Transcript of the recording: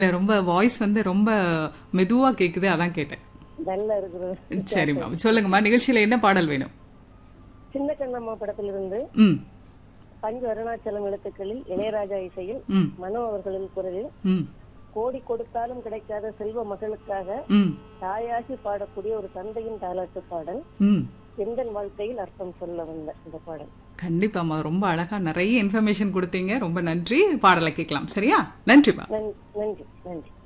ரொம்ப வாய்ஸ் வந்து ரொம்ப மெதுவா கேக்குது அதான் கேட்டேன் நல்லா இருக்குது சரிம்மா சொல்லுங்கம்மா நிகழ்ச்சியில என்ன பாடல் வேணும் சின்ன கண்ணம்மா படத்திலிருந்து ம் பஞ்சு அருணாச்சலம் எழுத்துக்களில் இளையராஜா இசையில் ம் மனோ அவர்களின் குரலில் ம் கோடி கொடுத்தாலும் கிடைக்காத செல்வ மகளுக்காக ம் தாயாகி பாடக்கூடிய ஒரு தந்தையின் தாலாட்டு பாடல் ம் எந்தன் வாழ்க்கையில் அர்த்தம் சொல்ல வந்த இந்த பாடல் கண்டிப்பாம்மா ரொம்ப அழகா நிறைய இன்ஃபர்மேஷன் கொடுத்தீங்க ரொம்ப நன்றி பாடலை கேட்கலாம் சரியா நன்றிப்பா நன்- நன்றி நன்றி